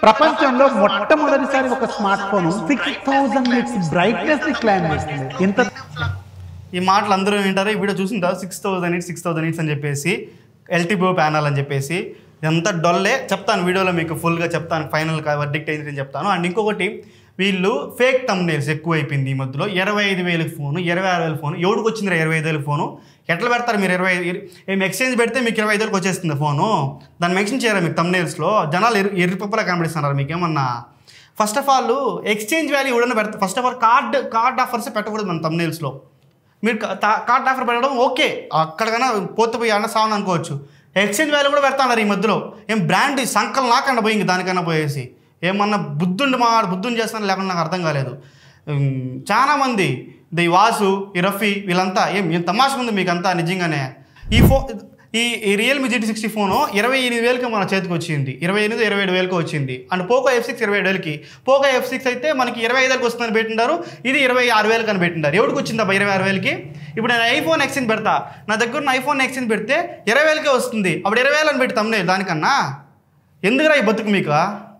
ప్రపంచంలో మొట్టమొదటిసారి ఒక smart phone six thousand nits brightness ని క్లైమ్ చేస్తుంది ఇంత ఈ మాటలు అందరూ వింటారు ఈ వీడియో చూసిన తర్వాత six thousand nits six thousand nits అని చెప్పేసి ఎల్టీబో ప్యానల్ అని చెప్పేసి ఎంత డొల్లే చెప్తాను వీడియోలో మీకు ఫుల్గా చెప్తాను ఫైనల్గా వర్డిక్ట్ అయింది అని చెప్తాను అండ్ ఇంకొకటి వీళ్ళు ఫేక్ తమ్నేల్స్ ఎక్కువ అయిపోయింది ఈ మధ్యలో ఇరవై ఐదు వేలకు ఫోను ఇరవై ఆరు వేల ఫోను ఎవడికి వచ్చిందిరా ఇరవై ఐదు వేలకు ఫోను ఎట్లా పెడతారు మీరు ఇరవై ఐదు ఏం ఎక్స్చేంజ్ పెడితే మీకు ఇరవై ఐదు వేలకు వచ్చేస్తుంది ఫోను దాన్ని మెన్షన్ చేయరా మీకు తమ్నేల్స్లో జనాలు ఎరు ఎరుపప్పలా కనబడిస్తున్నారు మీకు ఏమన్నా first of all exchange value ఎవడన్నా పెడతా first of all card card offers పెట్టకూడదు మన తమ్నేల్స్లో మీరు కా- తా- కార్డ్ ఆఫర్ పెట్టడం ఓకే అక్కడికైనా పోతే పోయి అన్న సావని అనుకోవచ్చు ఎక్స్చేంజ్ వాల్యూ కూడా పెడతాన్నారు ఈ మధ్యలో ఏం బ్రాండ్ సంకల్ నాకన్నా పోయింది దానికన్నా పోయేసి ఏమన్నా బుద్ధుండి మా బుద్ధుని చేస్తాను లేకుండా నాకు అర్థం కాలేదు ఉమ్, చాలా మంది ది వాసు ఈ రఫీ వీళ్ళంతా ఏం ఏం తమాషా ఉంది మీకు అంతా నిజంగానే ఈ ఫో ఈ ఈ రియల్మీ జీటీ సిక్స్టీ ఫోను ఇరవై ఎనిమిది వేలకి మన చేతికి వచ్చింది ఇరవై ఎనిమిది ఇరవై ఏడు వేలకు వచ్చింది అండ్ పోకో ఎఫ్ సిక్స్ ఇరవై ఏడు వేలకి పోకో ఎఫ్ సిక్స్ అయితే మనకి ఇరవై ఐదుకి వస్తుందని పెట్టిండారు ఇది ఇరవై ఆరు వేలకు అని పెట్టిండారు ఎవరికి వచ్చింది అబ్బా ఇరవై ఆరు వేలకి ఇప్పుడు నేను ఐఫోన్ ఎక్స్చేంజ్ పెడతా నా దగ్గర ఉన్న ఐఫోన్ ఎక్స్చేంజ్ పెడితే ఇరవై వేలకే వస్తుంది అప్పుడు ఇరవై వేలు అని పెట్టి తమ్ముడే దానికన్నా ఎందుకురా ఈ బతుకు మీకు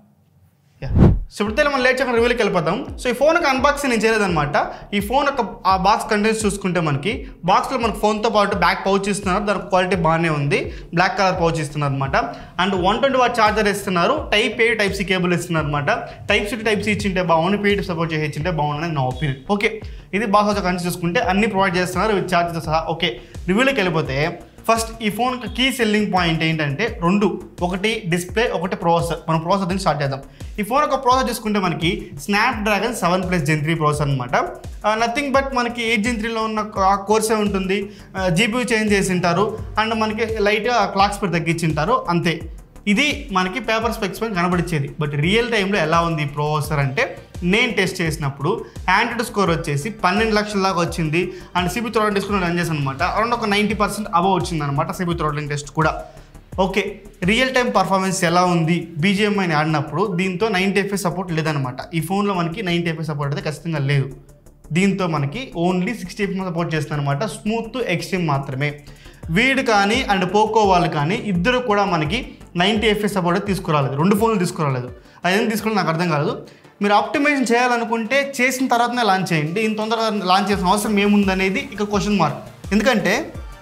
సో ఇప్పుడు మనం లేట్ చెప్పిన రివ్యూకి వెళ్ళిపోతాం సో ఈ ఫోన్ యొక్క అన్బాక్సింగ్ నేను చేయలేదన్నమాట ఈ ఫోన్ యొక్క ఆ బాక్స్ కంటెంట్స్ చూసుకుంటే మనకి బాక్స్లో మనకు ఫోన్తో పాటు బ్యాక్ పౌచ్ ఇస్తున్నారు దాని క్వాలిటీ బాగానే ఉంది బ్లాక్ కలర్ పౌచ్ ఇస్తున్నారు అనమాట and one twenty watt charger ఇస్తున్నారు type A type C cable ఇస్తున్నారు అనమాట టైప్ సి టైప్ సి ఇచ్చింటే బాగుంది పీటీ సపోర్ట్ చేసి ఇచ్చింటే బాగుంది నా ఒపీనియన్ ఓకే ఇది బాక్స్ వచ్చి కంచి చూసుకుంటే అన్ని ప్రొవైడ్ చేస్తున్నారు విత్ చార్జెస్ సహా ఓకే రివ్యూలోకి వెళ్ళిపోతే ఫస్ట్ ఈ ఫోన్ కీ సెల్లింగ్ పాయింట్ ఏంటంటే రెండు ఒకటి డిస్ప్లే ఒకటి ప్రాసెసర్ మనం ప్రాసెసర్ నుంచి స్టార్ట్ చేద్దాం ఈ ఫోన్ యొక్క ప్రాసెసర్ చూసుకుంటే మనకి Snapdragon seven plus gen three processor అనమాట నథింగ్ బట్ మనకి ఎయిట్ జెన్ త్రీలో ఉన్న కోర్సే ఉంటుంది జీపీ చేంజ్ చేసి ఉంటారు అండ్ మనకి లైట్గా క్లాక్ స్పీడ్ తగ్గించింటారు అంతే ఇది మనకి పేపర్ స్పెక్స్ పైన కనబడిచ్చేది బట్ రియల్ టైంలో ఎలా ఉంది ప్రాసెసర్ అంటే నేను టెస్ట్ చేసినప్పుడు ఆండ్రాయిడ్ స్కోర్ వచ్చేసి పన్నెండు లక్షల దాకా వచ్చింది అండ్ సిబి థ్రోట్లింగ్ టెస్ట్ కూడా రన్ చేశాను అనమాట అరౌండ్ ఒక నైంటీ పర్సెంట్ అబవ్ వచ్చింది అనమాట సిబి థ్రోట్లింగ్ టెస్ట్ కూడా ఓకే రియల్ టైం పర్ఫార్మెన్స్ ఎలా ఉంది బీజిఎంఐని ఆడినప్పుడు దీంతో నైంటీ ఎఫ్ఎస్ సపోర్ట్ లేదనమాట ఈ ఫోన్లో మనకి నైంటీ ఎఫ్ఎస్ సపోర్ట్ అయితే ఖచ్చితంగా లేదు దీంతో మనకి ఓన్లీ సిక్స్టీ ఎఫ్ఎం సపోర్ట్ చేస్తుంది అనమాట స్మూత్ ఎక్స్ట్రీమ్ మాత్రమే వీడు కానీ అండ్ పోకో వాళ్ళు కానీ ఇద్దరు కూడా మనకి నైంటీ ఎఫ్ఎస్ సపోర్ట్ అయితే తీసుకురాలేదు రెండు ఫోన్లు తీసుకురాలేదు అదేం తీసుకోవాలి నాకు అర్థం కాలేదు మీరు ఆప్టిమైజేషన్ చేయాలనుకుంటే చేసిన తర్వాతనే లాంచ్ చేయండి ఇంత తొందరగా లాంచ్ చేసిన అవసరం ఏముందనేది ఇక క్వశ్చన్ మార్క్ ఎందుకంటే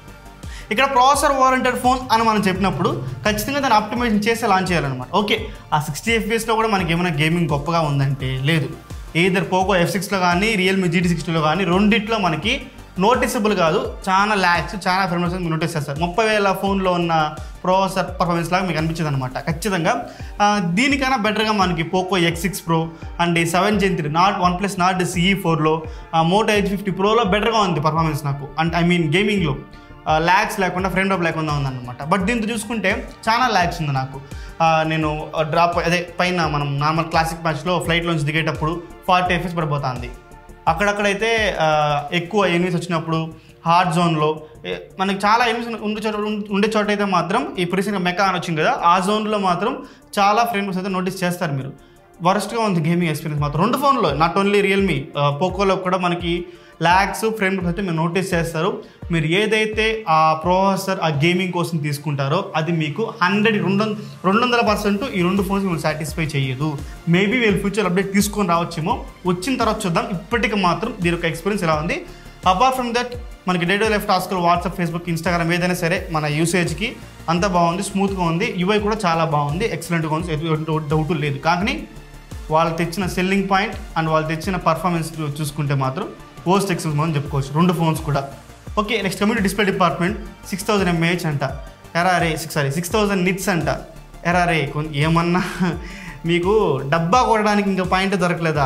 ఇక్కడ ప్రాసెసర్ వారంటెడ్ ఫోన్ అని మనం చెప్పినప్పుడు ఖచ్చితంగా దాన్ని ఆప్టిమైజేషన్ చేసి లాంచ్ చేయాలన్నమాట ఓకే ఆ సిక్స్టీ ఎఫ్పిఎస్లో కూడా మనకి ఏమైనా గేమింగ్ గొప్పగా ఉందంటే లేదు ఏదర్ పోకో ఎఫ్ సిక్స్లో కానీ రియల్మీ జీటీ సిక్స్టీలో కానీ రెండిట్లో మనకి నోటీసబుల్ కాదు చాలా ల్యాక్స్ చాలా ఫెర్మర్స్ మీరు నోటీస్ చేస్తారు ముప్పై వేల ఫోన్లో ఉన్న ప్రాసెసర్ పర్ఫార్మెన్స్ లాగా మీకు అనిపించదు అనమాట ఖచ్చితంగా ఆ, దీనికన్నా బెటర్గా మనకి Poco X six pro and ఈ seven gen three not one plus Nord CE ఫోర్లో మోటో ఎయిట్ ఫిఫ్టీ ప్రోలో బెటర్గా ఉంది పర్ఫార్మెన్స్ నాకు అండ్ ఐ మీన్ గేమింగ్లో ల్యాక్స్ లేకుండా ఫ్రేమ్ డ్రాప్ లేకుండా ఉందన్నమాట బట్ దీంతో చూసుకుంటే చాలా ల్యాక్స్ ఉంది నాకు ఆ, నేను డ్రాప్ అదే పైన మనం నార్మల్ క్లాసిక్ మ్యాచ్లో ఫ్లైట్లోంచి దిగేటప్పుడు ఫార్టీ ఎఫ్ఎస్ పడిపోతుంది అక్కడక్కడైతే ఆ, ఎక్కువ ఎనిమిస్ వచ్చినప్పుడు హార్డ్ జోన్లో ఏ, మనకి చాలా ఎనిమిస్ ఉండే చోట ఉండే చోట అయితే మాత్రం ఈ ప్రీసెంట్గా మెకా అని వచ్చింది కదా ఆ జోన్లో మాత్రం చాలా ఫ్రేమ్స్ అయితే నోటీస్ చేస్తారు మీరు వరస్ట్గా ఉంది గేమింగ్ ఎక్స్పీరియన్స్ మాత్రం రెండు ఫోన్లో నాట్ ఓన్లీ రియల్మీ పోకోలో కూడా మనకి ల్యాక్స్ ఫ్రేమ్ అయితే మీరు నోటీస్ చేస్తారు మీరు ఏదైతే ఆ ప్రాసెసర్ ఆ గేమింగ్ కోసం తీసుకుంటారో అది మీకు హండ్రెడ్ రెండు వంద- రెండు వందల పర్సెంట్ ఈ రెండు ఫోన్స్ మిమ్మల్ని సాటిస్ఫై చేయదు మేబీ వీళ్ళు ఫ్యూచర్ అప్డేట్ తీసుకొని రావచ్చేమో వచ్చిన తర్వాత చూద్దాం ఇప్పటికి మాత్రం దీని యొక్క ఎక్స్పీరియన్స్ ఎలా ఉంది అపార్ట్ ఫ్రమ్ దట్ మనకి డేటో life task WhatsApp Facebook Instagram ఏదైనా సరే మన యూసేజ్కి అంతా బాగుంది స్మూత్గా ఉంది యూఐ కూడా చాలా బాగుంది ఎక్సలెంట్గా ఉంది ఎటువంటి డౌట్ లేదు కానీ వాళ్ళు తెచ్చిన సెల్లింగ్ పాయింట్ అండ్ వాళ్ళు తెచ్చిన పర్ఫార్మెన్స్ చూసుకుంటే మాత్రం పోస్ట్ ఎక్సెస్ అని చెప్పుకోవచ్చు రెండు ఫోన్స్ కూడా okay next coming to display department six thousand mAh అంట ఎరా రే six sorry six thousand nits అంట ఎరా రే కొన్ ఏమన్నా మీకు డబ్బా కొట్టడానికి ఇంకా పాయింట్ దొరకలేదా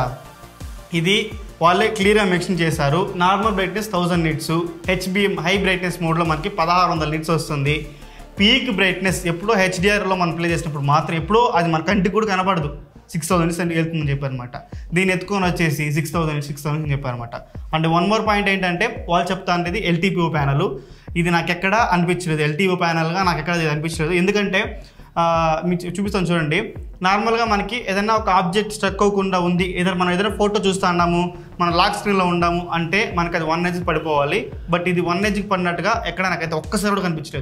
ఇది వాళ్ళే క్లియర్గా మెన్షన్ చేశారు normal brightness thousand nits HBM high brightness మోడ్లో మనకి పదహారు వందల నిట్స్ వస్తుంది పీక్ బ్రైట్నెస్ ఎప్పుడో హెచ్డిఆర్లో మనం ప్లే చేసినప్పుడు మాత్రం ఎప్పుడో అది మన కంటికి కూడా కనబడదు సిక్స్ థౌసండ్ నిట్స్ అంటే వెళ్తుందని చెప్పారనమాట దీన్ని ఎత్తుకొని వచ్చేసి సిక్స్ థౌసండ్ సిక్స్ థౌసండ్ అని చెప్పారనమాట అండ్ వన్ మోర్ పాయింట్ ఏంటంటే వాళ్ళు చెప్తా అంటే ఎల్టీపీఓ ప్యానల్ ఇది నాకు ఎక్కడ అనిపించలేదు ఎల్టీఓ ప్యానల్గా నాకు ఎక్కడ ఇది అనిపించలేదు ఎందుకంటే ఆ, మీకు చూ- చూపిస్తాను చూడండి నార్మల్గా మనకి ఏదైనా ఒక ఆబ్జెక్ట్ స్ట్రక్ అవ్వకుండా ఉంది ఏదైనా మనం ఏదైనా ఫోటో చూస్తా ఉన్నాము మన లాక్ స్క్రీన్లో ఉండాము అంటే మనకి అది వన్ ఎడ్జ్ పడిపోవాలి బట్ ఇది వన్ ఎడ్జ్కి పడినట్టుగా ఎక్కడ నాకైతే ఒక్కసారి కూడా కనిపించలేదు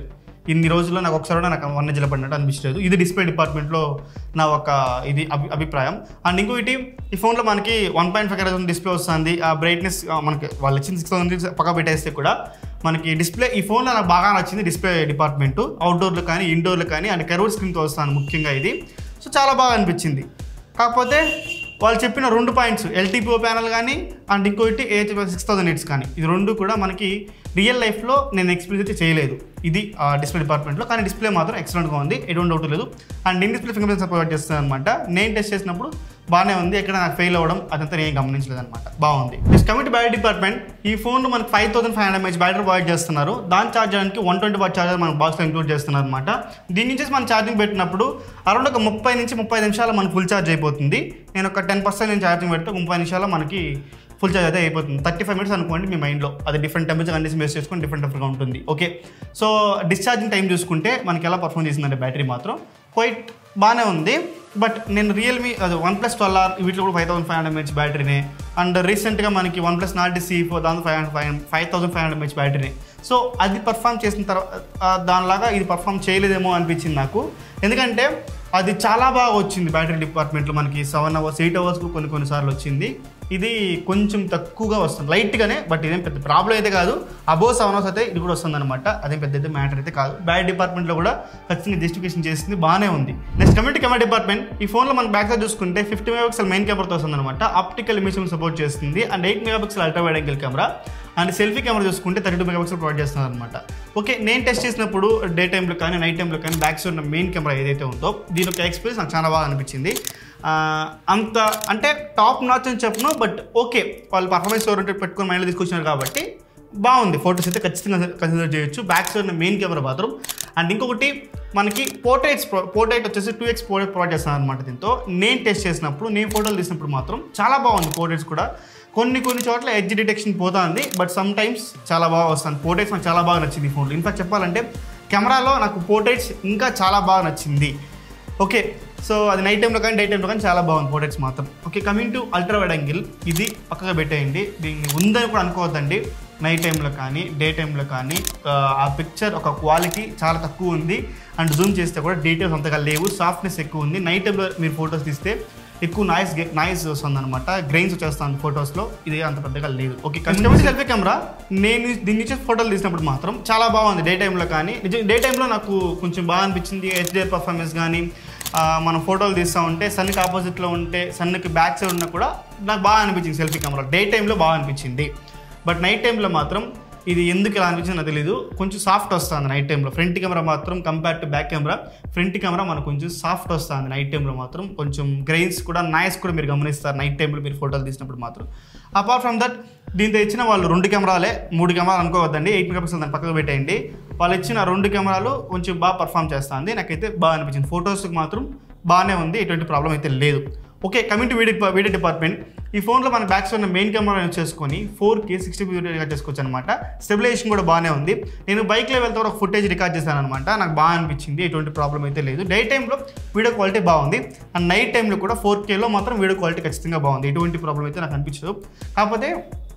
ఇన్ని రోజుల్లో నాకు ఒకసారి కూడా నాకు వన్ ఎజ్లో పడినట్టు అనిపించలేదు ఇది డిస్ప్లే డిపార్ట్మెంట్లో నా ఒక ఇది అభి అభిప్రాయం అండ్ ఇంకొకటి ఈ ఫోన్లో మనకి one point five correct display వస్తుంది ఆ బ్రైట్నెస్ మనకి వాళ్ళు ఇచ్చిన సిక్స్ థౌసండ్ పక్క పెట్టేస్తే కూడా మనకి డిస్ప్లే ఈ ఫోన్లో నాకు బాగా నచ్చింది డిస్ప్లే డిపార్ట్మెంట్ అవుట్డోర్లో కానీ ఇండోర్లో కానీ అండ్ కర్వ్డ్ స్క్రీన్తో వస్తాను ముఖ్యంగా ఇది సో చాలా బాగా అనిపించింది కాకపోతే వాళ్ళు చెప్పిన రెండు పాయింట్స్ ఎల్టీపీఓ ప్యానల్ కానీ అండ్ ఇంకోటి ఏ సిక్స్ థౌసండ్ ఎయిట్స్ కానీ ఇది రెండు కూడా మనకి రియల్ లైఫ్లో నేను ఎక్స్పీరియన్స్ అయితే చేయలేదు ఇది డిస్ప్లే డిపార్ట్మెంట్లో కానీ డిస్ప్లే మాత్రం ఎక్సలెంట్గా ఉంది ఎటువంటి డౌట్ లేదు and in display fingerprint support చేస్తుంది అనమాట నేను టెస్ట్ చేసినప్పుడు బాగానే ఉంది ఎక్కడ నాకు ఫెయిల్ అవ్వడం అదంతా నేను గమనించలేదు అనమాట బాగుంది నెక్స్ట్ కమిటీ బ్యాటరీ డిపార్ట్మెంట్ ఈ ఫోన్ మనకి five thousand five hundred mAh battery provide చేస్తున్నారు దాని ఛార్జ్ చేయడానికి వన్ ట్వంటీ వాట్ ఛార్జర్ మన బాక్స్లో ఇంక్లూడ్ చేస్తున్నారు అనమాట దీని నుంచి మనం ఛార్జింగ్ పెట్టినప్పుడు అరౌండ్ ఒక ముప్పై నుంచి ముప్పై నిమిషాలు మనకు ఫుల్ ఛార్జ్ అయిపోతుంది నేను ఒక టెన్ పర్సెంట్ నేను ఛార్జింగ్ పెడితే ఒక ముప్పై నిమిషాలు మనకి ఫుల్ ఛార్జ్ అయితే అయిపోతుంది థర్టీ ఫైవ్ మినిట్స్ అనుకోండి మీ మైండ్లో అది డిఫరెంట్ టెంపరేచర్ కండిషన్ బేస్ చేసుకొని డిఫరెంట్ డిఫరెంట్గా ఉంటుంది ఓకే సో డిశ్చార్జింగ్ టైం చూసుకుంటే మనకి ఎలా పర్ఫామ్ చేసిందంటే బ్యాటరీ మాత్రం క్వైట్ బాగానే ఉంది బట్ నేను రియల్మీ అది వన్ ప్లస్ ట్వెల్వ్ ఆర్ వీటిలో కూడా five thousand five hundred mAh బ్యాటరీనే అండ్ రీసెంట్గా మనకి one plus Nord C four దాంతో five hundred five five thousand five hundred mAh battery so అది పర్ఫామ్ చేసిన తర్వాత ఆ, దానిలాగా ఇది పర్ఫామ్ చేయలేదేమో అనిపించింది నాకు ఎందుకంటే అది చాలా బాగా వచ్చింది బ్యాటరీ డిపార్ట్మెంట్లో మనకి సెవెన్ అవర్స్ ఎయిట్ అవర్స్ కొన్ని కొన్నిసార్లు వచ్చింది ఇది కొంచెం తక్కువగా వస్తుంది లైట్గానే బట్ ఇదేం పెద్ద ప్రాబ్లం అయితే కాదు అబో సెవెన్ అవర్స్ అయితే ఇది కూడా వస్తుంది అనమాట అదేం పెద్ద అయితే మ్యాటర్ అయితే కాదు బ్యాటరీ డిపార్ట్మెంట్లో కూడా ఖచ్చితంగా జస్టిఫికేషన్ చేసింది బాగానే ఉంది నెక్స్ట్ కమ్యూనిటీ కెమెరా డిపార్ట్మెంట్ ఈ ఫోన్లో మనం బ్యాక్ సైడ్ చూసుకుంటే ఫిఫ్టీ మెగా పిక్సెల్ మెయిన్ కెమెరాతో వస్తుంది అనమాట ఆప్టికల్ ఇమేషన్ సపోర్ట్ చేస్తుంది and eight megapixel ultra wide angle camera and selfie camera చూసుకుంటే thirty two megapixel provide చేస్తున్నారు అనమాట ఓకే నేను టెస్ట్ చేసినప్పుడు డే టైంలో కానీ నైట్ టైంలో కానీ బ్యాక్ సైడ్ ఉన్న మెయిన్ కెమెరా ఏదైతే ఉందో దీని యొక్క ఎక్స్పీరియన్స్ నాకు చాలా బాగా అనిపించింది ఆ, అంత అంటే టాప్ నాచ్ అని చెప్పను బట్ ఓకే వాళ్ళు పర్ఫార్మెన్స్ ఓరియంటెడ్ పెట్టుకుని మైండ్లో తీసుకొచ్చినారు కాబట్టి బాగుంది ఫొటోస్ అయితే ఖచ్చితంగా కన్సిడర్ చేయొచ్చు బ్యాక్ సైడ్ ఉన్న మెయిన్ కెమెరా మాత్రం అండ్ ఇంకొకటి మనకి పోర్ట్రేట్స్ పోర్ట్రేట్ వచ్చేసి టూ ఎక్స్ పోర్ట్రేట్ ప్రొవైడ్ చేస్తున్నాను అనమాట దీంతో నేను టెస్ట్ చేసినప్పుడు నేను ఫోటోలు తీసినప్పుడు మాత్రం చాలా బాగుంది పోర్ట్రేట్స్ కూడా కొన్ని కొన్ని చోట్ల ఎడ్జ్ డిటెక్షన్ పోతుంది బట్ సమ్ టైమ్స్ చాలా బాగా వస్తుంది పోర్ట్రేట్స్ నాకు చాలా బాగా నచ్చింది ఈ ఫోన్లో ఇన్ఫాక్ట్ చెప్పాలంటే కెమెరాలో నాకు పోర్ట్రేట్స్ ఇంకా చాలా బాగా నచ్చింది ఓకే సో అది నైట్ టైంలో కానీ డే టైంలో కానీ చాలా బాగుంది పోర్ట్రేట్స్ మాత్రం okay coming to ultra wide angle ఇది పక్కగా పెట్టేయండి దీన్ని ఉందని కూడా అనుకోవద్దండి నైట్ టైంలో కానీ డే టైంలో కానీ ఆ, ఆ పిక్చర్ ఒక క్వాలిటీ చాలా తక్కువ ఉంది అండ్ జూమ్ చేస్తే కూడా డీటెయిల్స్ అంతగా లేవు సాఫ్ట్నెస్ ఎక్కువ ఉంది నైట్ టైంలో మీరు ఫొటోస్ తీస్తే ఎక్కువ నాయిస్ నాయిస్ వస్తుంది అనమాట గ్రెయిన్స్ వచ్చేస్తుంది ఫొటోస్లో ఇది అంత పెద్దగా లేదు ఓకే కస్టమర్ సెల్ఫీ కెమెరా నేను దీని నుంచి ఫోటోలు తీసినప్పుడు మాత్రం చాలా బాగుంది డే టైంలో కానీ నిజం డే టైంలో నాకు కొంచెం బాగా అనిపించింది హెచ్డిఆర్ పర్ఫార్మెన్స్ కానీ ఆ, మనం ఫోటోలు తీస్తూ ఉంటే సన్కి ఆపోజిట్లో ఉంటే సన్కి బ్యాక్ సైడ్ ఉన్నా కూడా నాకు బాగా అనిపించింది సెల్ఫీ కెమెరా డే టైంలో బాగా అనిపించింది బట్ నైట్ టైంలో మాత్రం ఇది ఎందుకు ఇలా అనిపించింది నాకు తెలియదు కొంచెం సాఫ్ట్ వస్తుంది నైట్ టైంలో ఫ్రంట్ కెమెరా మాత్రం compare to back camera front camera మనకు కొంచెం సాఫ్ట్ వస్తుంది నైట్ టైంలో మాత్రం కొంచెం గ్రెయిన్స్ కూడా నాయిస్ కూడా మీరు గమనిస్తారు నైట్ టైంలో మీరు ఫోటోలు తీసినప్పుడు మాత్రం అపార్ట్ ఫ్రమ్ దట్ దీంతో ఇచ్చిన వాళ్ళు రెండు కెమెరాలే మూడు కెమెరాలు అనుకోవద్దండి ఎయిట్ మెగా పిక్సెల్ దాన్ని పక్కకు పెట్టేయండి వాళ్ళు ఇచ్చిన రెండు కెమెరాలు కొంచెం బాగా పర్ఫామ్ చేస్తుంది నాకైతే బాగా అనిపించింది ఫొటోస్కి మాత్రం బాగానే ఉంది ఎటువంటి ప్రాబ్లం అయితే లేదు okay coming to video video department ఈ ఫోన్లో మన బ్యాక్ సైడ్ ఉన్న మెయిన్ కెమెరా యూజ్ చేసుకొని four K sixty video record చేసుకోవచ్చు అనమాట స్టెబిలైజేషన్ కూడా బాగానే ఉంది నేను బైక్లో వెళ్తే ఒక ఫుటేజ్ రికార్డ్ చేశాను అనమాట నాకు బాగా అనిపించింది ఎటువంటి ప్రాబ్లం అయితే లేదు డే టైంలో వీడియో క్వాలిటీ బాగుంది అండ్ నైట్ టైంలో కూడా ఫోర్ కేలో మాత్రం వీడియో క్వాలిటీ ఖచ్చితంగా బాగుంది ఎటువంటి ప్రాబ్లం అయితే నాకు అనిపించదు కాకపోతే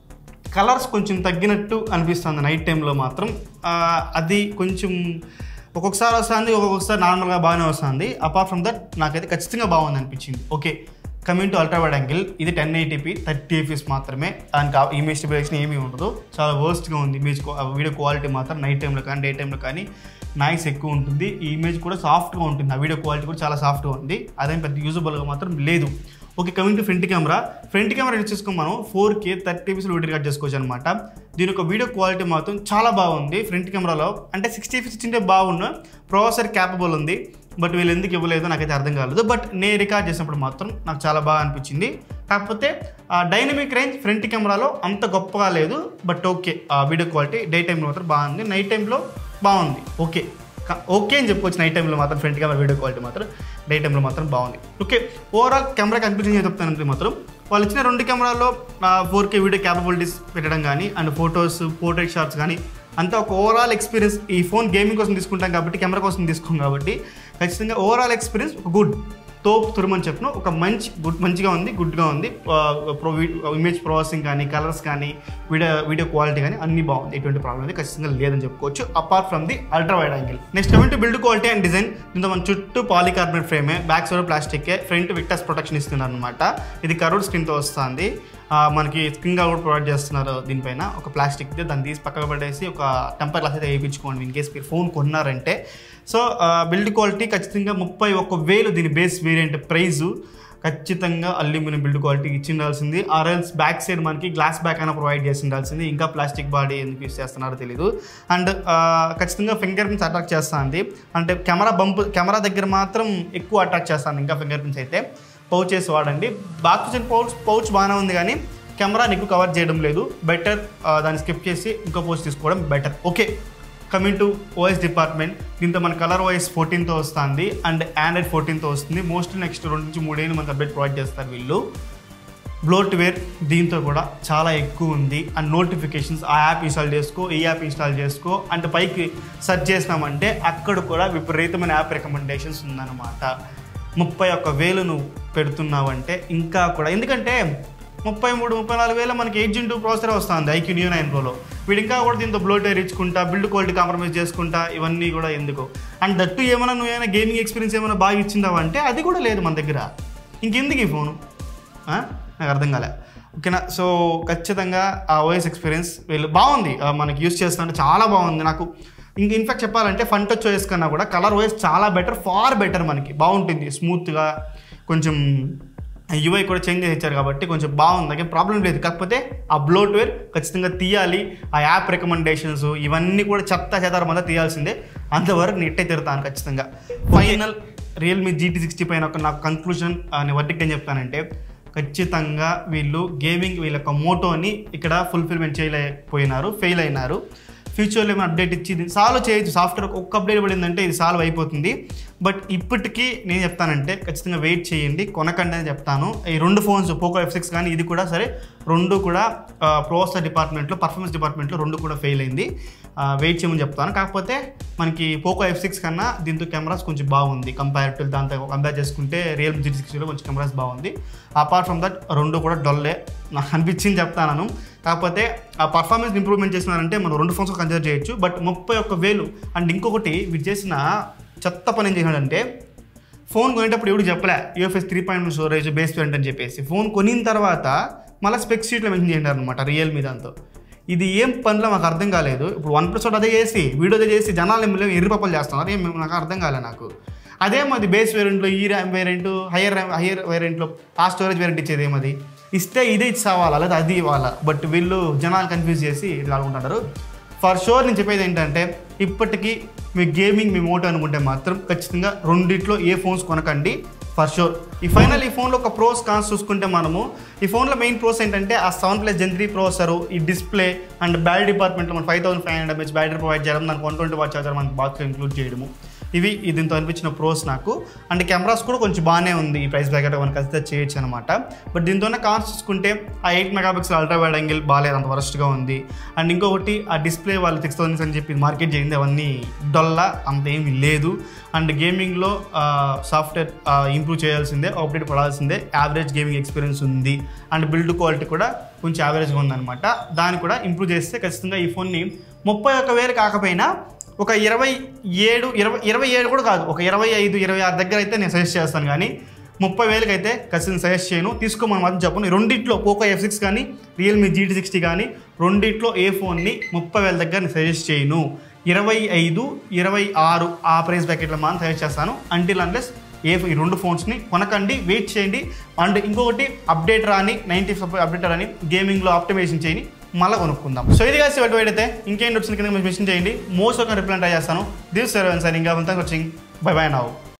కలర్స్ కొంచెం తగ్గినట్టు అనిపిస్తుంది నైట్ టైంలో మాత్రం ఆ, అది కొంచెం ఒక్కొక్కసారి వస్తుంది ఒక్కొక్కసారి నార్మల్గా బాగానే వస్తుంది అపార్ట్ ఫ్రమ్ దట్ నాకైతే ఖచ్చితంగా బాగుంది అనిపించింది okay coming to ultra wide angle ఇది టెన్ ఎయిటీపీ థర్టీ ఎఫ్ఎస్ మాత్రమే దానికి ఇమేజ్ స్టెబిలైజేషన్ ఏమీ ఉండదు చాలా వర్స్ట్గా ఉంది ఇమేజ్ వీడియో క్వాలిటీ మాత్రం నైట్ టైంలో కానీ డే టైంలో కానీ నాయిస్ ఎక్కువ ఉంటుంది ఈ ఇమేజ్ కూడా సాఫ్ట్గా ఉంటుంది ఆ వీడియో క్వాలిటీ కూడా చాలా సాఫ్ట్గా ఉంది అదేం పెద్ద యూజబుల్గా మాత్రం లేదు okay coming to front camera front camera use చేసుకుని మనం ఫోర్ కే థర్టీ పీస్ వీడియో రికార్డ్ చేసుకోవచ్చు అనమాట దీని యొక్క వీడియో క్వాలిటీ మాత్రం చాలా బాగుంది ఫ్రంట్ కెమెరాలో అంటే సిక్స్టీ పీస్ ఇచ్చింటే బాగున్న ప్రాసెసర్ క్యాపబుల్ ఉంది బట్ వీళ్ళు ఎందుకు ఇవ్వలేదో నాకైతే అర్థం కాలేదు బట్ నేను రికార్డ్ చేసినప్పుడు మాత్రం నాకు చాలా బాగా అనిపించింది కాకపోతే ఆ డైనమిక్ రేంజ్ ఫ్రంట్ కెమెరాలో అంత గొప్పగా లేదు బట్ ఓకే ఆ వీడియో క్వాలిటీ డే టైంలో మాత్రం బాగుంది నైట్ టైంలో బాగుంది ఓకే క- ఓకే అని చెప్పుకోవచ్చు నైట్ టైంలో మాత్రం ఫ్రంట్ కెమెరా వీడియో క్వాలిటీ మాత్రం డే టైంలో మాత్రం బాగుంది ఓకే ఓవరాల్ కెమెరా కనిపించింది చెప్తానంటే మాత్రం వాళ్ళు ఇచ్చిన రెండు కెమెరాల్లో ఫోర్ కే వీడియో క్యాపబిలిటీస్ పెట్టడం కానీ అండ్ ఫొటోస్ పోర్ట్రేట్ షాట్స్ కానీ అంతా ఒక ఓవరాల్ ఎక్స్పీరియన్స్ ఈ ఫోన్ గేమింగ్ కోసం తీసుకుంటాం కాబట్టి కెమెరా కోసం తీసుకోం కాబట్టి ఖచ్చితంగా ఓవరాల్ ఎక్స్పీరియన్స్ ఒక గుడ్ తోపు తురుమని చెప్పిన ఒక మంచి గుడ్ మంచిగా ఉంది గుడ్గా ఉంది ప్రో ఇమేజ్ ప్రాసెసింగ్ కానీ కలర్స్ కానీ వీడియో వీడియో క్వాలిటీ కానీ అన్ని బాగుంది ఎటువంటి ప్రాబ్లం అయితే ఖచ్చితంగా లేదని చెప్పుకోవచ్చు apart from the ultra wide angle next coming to build quality and design దీంతో మన చుట్టూ పాలికార్బనేట్ ఫ్రేమే back side plastic front Victus protection ఇస్తున్నారు అనమాట ఇది కర్వ్డ్ స్క్రీన్తో వస్తుంది ఆ, మనకి స్క్రీన్ కూడా ప్రొవైడ్ చేస్తున్నారు దీనిపైన ఒక ప్లాస్టిక్ దాన్ని తీసి పక్కకు పడేసి ఒక టెంపర్ గ్లాస్ అయితే వేయించుకోండి ఇన్ కేస్ మీరు ఫోన్ కొన్నారంటే సో బిల్డ్ క్వాలిటీ ఖచ్చితంగా ముప్పై ఒక్క వేలు దీని బేస్ వేరియంట్ ప్రైజు ఖచ్చితంగా అల్యూమినియం బిల్డ్ క్వాలిటీ ఇచ్చి ఉండాల్సింది ఆర్ఎల్స్ బ్యాక్ సైడ్ మనకి గ్లాస్ బ్యాక్ అయినా ప్రొవైడ్ చేసి ఉండాల్సింది ఇంకా ప్లాస్టిక్ బాడీ ఎందుకు యూస్ చేస్తున్నారో తెలియదు అండ్ ఖచ్చితంగా ఫింగర్ ప్రింట్స్ అట్రాక్ట్ చేస్తుంది అంటే కెమెరా బంప్ కెమెరా దగ్గర మాత్రం ఎక్కువ అట్రాక్ట్ చేస్తుంది ఇంకా ఫింగర్ ప్రింట్స్ అయితే పౌచెస్ వాడండి బాక్ వచ్చిన పౌచ్ పౌచ్ బాగానే ఉంది కానీ కెమెరాని ఎక్కువ కవర్ చేయడం లేదు బెటర్ దాన్ని స్కిప్ చేసి ఇంకో పోస్ట్ తీసుకోవడం better okay coming to OS department దీంతో మన కలర్ ఓఎస్ ఫోర్టీన్తో వస్తుంది అండ్ ఆండ్రాయిడ్ ఫోర్టీన్తో వస్తుంది మోస్ట్లీ నెక్స్ట్ రెండు నుంచి మూడేళ్ళు మనకు అప్డేట్ ప్రొవైడ్ చేస్తారు వీళ్ళు బ్లోట్వేర్ దీంతో కూడా చాలా ఎక్కువ ఉంది అండ్ నోటిఫికేషన్స్ ఆ యాప్ ఇన్స్టాల్ చేసుకో ఈ యాప్ ఇన్స్టాల్ చేసుకో అంటే పైకి సెర్చ్ చేసినామంటే అక్కడ కూడా విపరీతమైన యాప్ రికమెండేషన్స్ ఉందన్నమాట ముప్పై ఒక్క వేలు నువ్వు పెడుతున్నావంటే ఇంకా కూడా ఎందుకంటే ముప్పై మూడు ముప్పై నాలుగు వేల మనకి ఎయిట్ టూ ప్రాసెసర్ వస్తుంది ఐక్యూ న్యూ నైన్ ప్రోలో వీడు ఇంకా కూడా దీంతో బ్లోటేర్ ఇచ్చుకుంటా బిల్డ్ క్వాలిటీ కాంప్రమైజ్ చేసుకుంటా ఇవన్నీ కూడా ఎందుకు అండ్ దట్టు ఏమైనా నువ్వు ఏమైనా గేమింగ్ ఎక్స్పీరియన్స్ ఏమైనా బాగా ఇచ్చిందావా అంటే అది కూడా లేదు మన దగ్గర ఇంకెందుకు ఈ ఫోను ఆ? నాకు అర్థం కాలే ఓకేనా సో ఖచ్చితంగా ఆ ఓఎస్ ఎక్స్పీరియన్స్ వీళ్ళు బాగుంది ఆ, మనకి యూస్ చేస్తుంటే చాలా బాగుంది నాకు ఇంక ఇన్ఫాక్ట్ చెప్పాలంటే ఫన్ టచ్ ఓఎస్ కన్నా కూడా కలర్ ఓఎస్ చాలా బెటర్ ఫార్ బెటర్ మనకి బాగుంటుంది స్మూత్గా కొంచెం యుఐ కూడా చేంజ్ చేసి ఇచ్చారు కాబట్టి కొంచెం బాగుంది నాకేం ప్రాబ్లం లేదు కాకపోతే ఆ బ్లోట్వేర్ ఖచ్చితంగా తీయాలి ఆ యాప్ రికమెండేషన్స్ ఇవన్నీ కూడా చెత్త చెదారం అంతా తీయాల్సిందే అంతవరకు నెట్టే తిడతాను ఖచ్చితంగా ఫైనల్ రియల్మీ జీటీ సిక్స్టీ పైన ఒక నాకు కంక్లూజన్ నేను వర్డిక్ట్ ఏం చెప్తానంటే ఖచ్చితంగా వీళ్ళు గేమింగ్ వీళ్ళ యొక్క మోటోని ఇక్కడ ఫుల్ఫిల్మెంట్ చేయలేకపోయినారు ఫెయిల్ అయినారు ఫ్యూచర్లో ఏమైనా అప్డేట్ ఇచ్చి ఇది సాల్వ్ చేయొచ్చు సాఫ్ట్వేర్ ఒక్క అప్డేట్ పడిందంటే ఇది సాల్వ్ అయిపోతుంది బట్ ఇప్పటికీ నేను చెప్తానంటే ఖచ్చితంగా వెయిట్ చేయండి కొనకండి అని చెప్తాను ఈ రెండు ఫోన్స్ పోకో ఎఫ్ సిక్స్ కానీ ఇది కూడా సరే రెండు కూడా ప్రోసెసర్ డిపార్ట్మెంట్లో పర్ఫార్మెన్స్ డిపార్ట్మెంట్లో రెండు కూడా ఫెయిల్ అయింది వెయిట్ చేయమని చెప్తాను కాకపోతే మనకి పోకో ఎఫ్ సిక్స్ కన్నా దీంతో కెమెరాస్ కొంచెం బాగుంది కంపేర్ టు దాంతో కంపేర్ చేసుకుంటే రియల్ జీ సిక్స్టీలో కొంచెం కెమెరాస్ బాగుంది అపార్ట్ ఫ్రమ్ దట్ రెండు కూడా డొల్లే నాకు అనిపించింది చెప్తాను కాకపోతే ఆ పర్ఫార్మెన్స్ ఇంప్రూవ్మెంట్ చేసినారంటే మనం రెండు ఫోన్స్ కన్సిడర్ చేయొచ్చు బట్ ముప్పై ఒక్క వేలు అండ్ ఇంకొకటి వీడు చేసిన చెత్త పని ఏం చేసినాడంటే ఫోన్ కొనేటప్పుడు ఎవడు చెప్పలే UFS three point storage base variant అని చెప్పేసి ఫోన్ కొనిన తర్వాత మళ్ళీ స్పెక్ షీట్లో మెన్షన్ చేయండి అనమాట రియల్మీ దాంతో ఇది ఏం పనిలో మాకు అర్థం కాలేదు ఇప్పుడు వన్ ప్లస్ అదే చేసి వీడియో అదే చేసి జనాలు ఏమి ఎర్రిపప్పలు చేస్తున్నారు ఏం నాకు అర్థం కాలే నాకు అదే మాది బేస్ వేరియంట్లో ఈ RAM variant higher RAM higher వేరియంట్లో ఆ స్టోరేజ్ వేరియంట్ ఇచ్చేది ఏమది ఇస్తే ఇదే ఇచ్చి సావాలా లేదా అది ఇవ్వాలా బట్ వీళ్ళు జనాలు కన్ఫ్యూజ్ చేసి ఇట్లా అనుకుంటున్నారు ఫర్ షూర్ నేను చెప్పేది ఏంటంటే ఇప్పటికీ మీ గేమింగ్ మీ మోటో అనుకుంటే మాత్రం ఖచ్చితంగా రెండిట్లో ఏ ఫోన్స్ కొనకండి ఫర్ షూర్ ఈ ఫైనల్ ఈ ఫోన్లో ఒక ప్రోస్ కాన్స్ చూసుకుంటే మనము ఈ ఫోన్లో మెయిన్ ప్రోస్ ఏంటంటే ఆ seven plus gen three processor ఈ డిస్ప్లే అండ్ బ్యాటరీ డిపార్ట్మెంట్లో మన five thousand five hundred mAh battery provide చేయడం దానికి వన్ ట్వంటీ వాట్ చార్జర్ మనకి బాక్స్లో ఇంక్లూడ్ చేయడము ఇవి ఈ దీంతో అనిపించిన ప్రోస్ నాకు అండ్ కెమెరాస్ కూడా కొంచెం బాగానే ఉంది ఈ ప్రైస్ బ్రాకెట్ మనకి కన్సిడర్ చేయొచ్చు అనమాట బట్ దీంతోనే కాన్స్ చూసుకుంటే ఆ eight megapixel ultra wide angle బాగాలేదు అంత వరస్ట్గా ఉంది అండ్ ఇంకొకటి ఆ డిస్ప్లే వాళ్ళు సిక్స్ థౌసండ్స్ అని చెప్పి మార్కెట్ చేయింది అవన్నీ డొల్లా అంత ఏమీ లేదు అండ్ గేమింగ్లో సాఫ్ట్వేర్ ఇంప్రూవ్ చేయాల్సిందే అప్డేట్ పడాల్సిందే యావరేజ్ గేమింగ్ ఎక్స్పీరియన్స్ ఉంది అండ్ బిల్డ్ క్వాలిటీ కూడా కొంచెం యావరేజ్గా ఉందన్నమాట దాన్ని కూడా ఇంప్రూవ్ చేస్తే ఖచ్చితంగా ఈ ఫోన్ని ముప్పై ఒక్క వేలు కాకపోయినా ఒక ఇరవై ఏడు ఇరవై ఇరవై ఏడు కూడా కాదు ఒక ఇరవై ఐదు ఇరవై ఆరు దగ్గర అయితే నేను సజెస్ట్ చేస్తాను కానీ ముప్పై వేలకి అయితే ఖచ్చితంగా సజెస్ట్ చేయను తీసుకోమని మాత్రం చెప్పను ఈ రెండిట్లో పోకో ఎఫ్ సిక్స్ కానీ రియల్మీ జీటీ సిక్స్టీ కానీ రెండిట్లో ఏ ఫోన్ని ముప్పై వేల దగ్గర నేను సజెస్ట్ చేయను ఇరవై ఐదు ఇరవై ఆరు ఆ ప్రైస్ బ్యాకెట్లో మాత్రం సజెస్ట్ చేస్తాను అంటిల్ అన్లెస్ ఏ ఈ రెండు ఫోన్స్ని కొనకండి వెయిట్ చేయండి అండ్ ఇంకొకటి అప్డేట్ రాని నైంటీ అప్డేట్ రాని గేమింగ్లో ఆప్టిమైజేషన్ చేయని మళ్ళీ కొనుక్కుందాం సో ఇది కాసి వెయిట్ అయితే ఇంకేంటి వచ్చిన కింద మెన్షన్ చేయండి మోస్ట్ ఒక రిప్లై ట్రై చేస్తాను దిస్ సర్వెన్స్ అండ్ ఇంకా వచ్చింగ్ బై బై నౌ